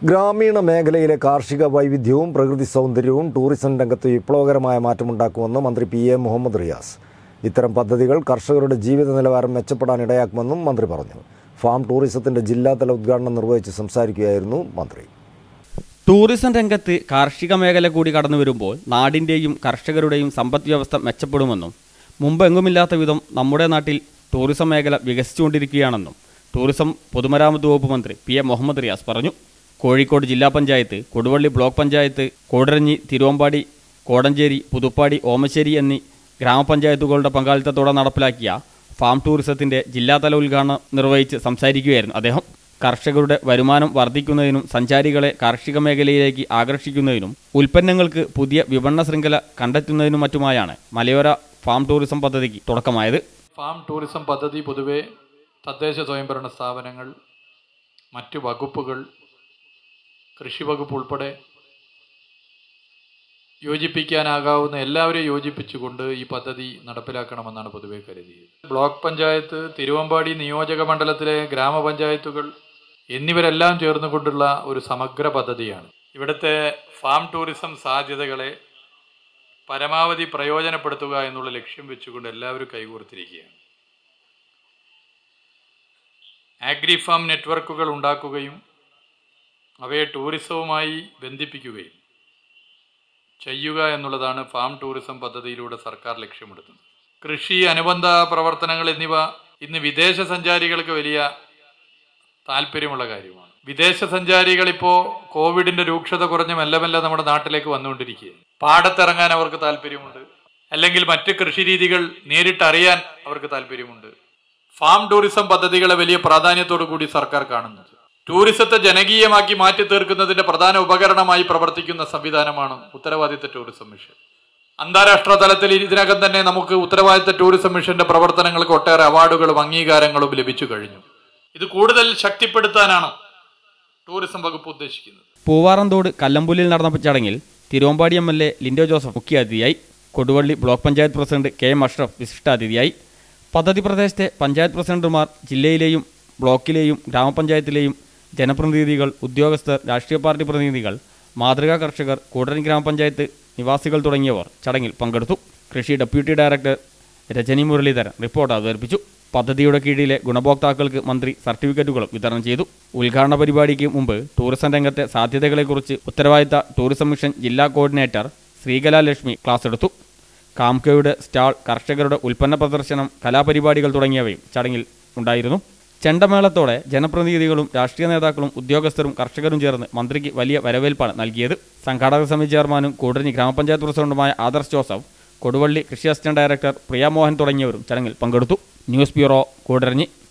ഗ്രാമീണ മേഖലയിലെ കാർഷിക വൈവിധ്യവും പ്രകൃതി സൗന്ദര്യവും ടൂറിസം രംഗത്ത് വിപ്ലവകരമായ മാറ്റമുണ്ടാക്കുമെന്ന് മന്ത്രി പി എ മുഹമ്മദ് റിയാസ് ഇത്തരം പദ്ധതികൾ കർഷകരുടെ ജീവിത നിലവാരം മെച്ചപ്പെടാൻ ഇടയാക്കുമെന്നും മന്ത്രി പറഞ്ഞു ഫാം ടൂറിസത്തിന്റെ ജില്ലാതല ഉദ്ഘാടനം നിർവഹിച്ച് സംസാരിക്കുകയായിരുന്നു മന്ത്രി ടൂറിസം രംഗത്ത് കാർഷിക മേഖല കൂടി കടന്നു വരുമ്പോൾ നാടിൻ്റെയും കർഷകരുടെയും സമ്പദ് വ്യവസ്ഥ മെച്ചപ്പെടുമെന്നും മുമ്പെങ്ങുമില്ലാത്ത വിധം നമ്മുടെ നാട്ടിൽ ടൂറിസം മേഖല വികസിച്ചുകൊണ്ടിരിക്കുകയാണെന്നും ടൂറിസം പൊതുമരാമത്ത് വകുപ്പ് മന്ത്രി പി എ മുഹമ്മദ് റിയാസ് പറഞ്ഞു കോഴിക്കോട് ജില്ലാ പഞ്ചായത്ത് കൊടുവള്ളി ബ്ലോക്ക് പഞ്ചായത്ത് കോടരഞ്ഞി തിരുവമ്പാടി കോടഞ്ചേരി പുതുപ്പാടി ഓമശ്ശേരി എന്നീ ഗ്രാമപഞ്ചായത്തുകളുടെ പങ്കാളിത്തത്തോടെ നടപ്പിലാക്കിയ ഫാം ടൂറിസത്തിന്റെ ജില്ലാതല ഉദ്ഘാടനം നിർവഹിച്ച് സംസാരിക്കുകയായിരുന്നു അദ്ദേഹം കർഷകരുടെ വരുമാനം വർദ്ധിക്കുന്നതിനും സഞ്ചാരികളെ കാർഷിക മേഖലയിലേക്ക് ആകർഷിക്കുന്നതിനും ഉൽപ്പന്നങ്ങൾക്ക് പുതിയ വിപണന ശൃംഖല കണ്ടെത്തുന്നതിനും മറ്റുമായാണ് മലയോര ഫാം ടൂറിസം പദ്ധതിക്ക് തുടക്കമായത് ഫാം ടൂറിസം പദ്ധതി പൊതുവെ തദ്ദേശ സ്വയംഭരണ സ്ഥാപനങ്ങൾ മറ്റു വകുപ്പുകൾ കൃഷി വകുപ്പ് ഉൾപ്പെടെ യോജിപ്പിക്കാനാകാവുന്ന എല്ലാവരെയും യോജിപ്പിച്ചുകൊണ്ട് ഈ പദ്ധതി നടപ്പിലാക്കണമെന്നാണ് പൊതുവെ കരുതിയത് ബ്ലോക്ക് പഞ്ചായത്ത് തിരുവമ്പാടി നിയോജക മണ്ഡലത്തിലെ ഗ്രാമപഞ്ചായത്തുകൾ എന്നിവരെല്ലാം ചേർന്നുകൊണ്ടുള്ള ഒരു സമഗ്ര പദ്ധതിയാണ് ഇവിടുത്തെ ഫാം ടൂറിസം സാധ്യതകളെ പരമാവധി പ്രയോജനപ്പെടുത്തുക എന്നുള്ള ലക്ഷ്യം വെച്ചുകൊണ്ട് എല്ലാവരും കൈകോർത്തിരിക്കുകയാണ് ആഗ്രി ഫാം നെറ്റ്വർക്കുകൾ ഉണ്ടാക്കുകയും അവയെ ടൂറിസവുമായി ബന്ധിപ്പിക്കുകയും ചെയ്യുക എന്നുള്ളതാണ് ഫാം ടൂറിസം പദ്ധതിയിലൂടെ സർക്കാർ ലക്ഷ്യമിടുന്നത് കൃഷി അനുബന്ധ പ്രവർത്തനങ്ങൾ എന്നിവ ഇന്ന് വിദേശ സഞ്ചാരികൾക്ക് വലിയ താല്പര്യമുള്ള കാര്യമാണ് വിദേശ സഞ്ചാരികൾ ഇപ്പോൾ കോവിഡിന്റെ രൂക്ഷത കുറഞ്ഞ് മെല്ലെ മെല്ലെ നമ്മുടെ നാട്ടിലേക്ക് വന്നുകൊണ്ടിരിക്കുകയാണ് പാടത്തിറങ്ങാൻ അവർക്ക് താല്പര്യമുണ്ട് അല്ലെങ്കിൽ മറ്റ് കൃഷി രീതികൾ നേരിട്ട് അറിയാൻ അവർക്ക് താല്പര്യമുണ്ട് ഫാം ടൂറിസം പദ്ധതികളെ വലിയ പ്രാധാന്യത്തോടു കൂടി സർക്കാർ കാണുന്നത് ടൂറിസത്തെ ജനകീയമാക്കി മാറ്റി തീർക്കുന്നതിന്റെ പ്രധാന ഉപകരണമായി പ്രവർത്തിക്കുന്ന സംവിധാനമാണ് ഉത്തരവാദിത്ത ടൂറിസം മിഷൻ അന്താരാഷ്ട്ര തലത്തിൽ ഇതിനകം തന്നെ നമുക്ക് ഉത്തരവാദിത്ത ടൂറിസം മിഷന്റെ പ്രവർത്തനങ്ങൾക്ക് ഒട്ടേറെ അവാർഡുകളും അംഗീകാരങ്ങളും ലഭിച്ചു കഴിഞ്ഞു ഇത് കൂടുതൽ ശക്തിപ്പെടുത്താനാണ് ടൂറിസം വകുപ്പ് ഉദ്ദേശിക്കുന്നത് പൂവാറന്തോട് കല്ലമ്പുല്ലിൽ നടന്ന ചടങ്ങിൽ Thiruvambady M L A Linto Joseph മുഖ്യാതിഥിയായി Koduvally block panchayat president K M Ashraf വിശിഷ്ടാതിഥിയായി പദ്ധതി പ്രദേശത്തെ പഞ്ചായത്ത് പ്രസിഡന്റുമാർ ജില്ലയിലെയും ബ്ലോക്കിലെയും ഗ്രാമപഞ്ചായത്തിലെയും ജനപ്രതിനിധികൾ ഉദ്യോഗസ്ഥർ രാഷ്ട്രീയ പാർട്ടി പ്രതിനിധികൾ മാതൃകാ കർഷകർ കൂടരൻ ഗ്രാമപഞ്ചായത്ത് നിവാസികൾ തുടങ്ങിയവർ ചടങ്ങിൽ പങ്കെടുത്തു കൃഷി deputy director Rajani Muraleedharan report അവതരിപ്പിച്ചു പദ്ധതിയുടെ കീഴിലെ ഗുണഭോക്താക്കൾക്ക് മന്ത്രി സർട്ടിഫിക്കറ്റുകളും വിതരണം ചെയ്തു ഉദ്ഘാടന പരിപാടിക്ക് മുമ്പ് ടൂറിസം രംഗത്തെ സാധ്യതകളെക്കുറിച്ച് ഉത്തരവാദിത്ത ടൂറിസം മിഷൻ ജില്ലാ കോർഡിനേറ്റർ ശ്രീകലാ ലക്ഷ്മി ക്ലാസ് എടുത്തു കാംകയുടെ സ്റ്റാൾ കർഷകരുടെ ഉൽപ്പന്ന പ്രദർശനം കലാപരിപാടികൾ തുടങ്ങിയവയും ചടങ്ങിൽ ഉണ്ടായിരുന്നു ചെണ്ടമേളത്തോടെ ജനപ്രതിനിധികളും രാഷ്ട്രീയ നേതാക്കളും ഉദ്യോഗസ്ഥരും കർഷകരും ചേർന്ന് മന്ത്രിക്ക് വലിയ വരവേൽപ്പാണ് നൽകിയത് സംഘാടക സമിതി ചെയർമാനും കൂടരഞ്ഞി ഗ്രാമപഞ്ചായത്ത് പ്രസിഡന്റുമായ ആദർശ് ജോസഫ് കൊടുവള്ളി കൃഷി അസിസ്റ്റന്റ് ഡയറക്ടർ പ്രിയ മോഹൻ തുടങ്ങിയവരും ചടങ്ങിൽ പങ്കെടുത്തു ന്യൂസ് ബ്യൂറോ കൂടരഞ്ഞി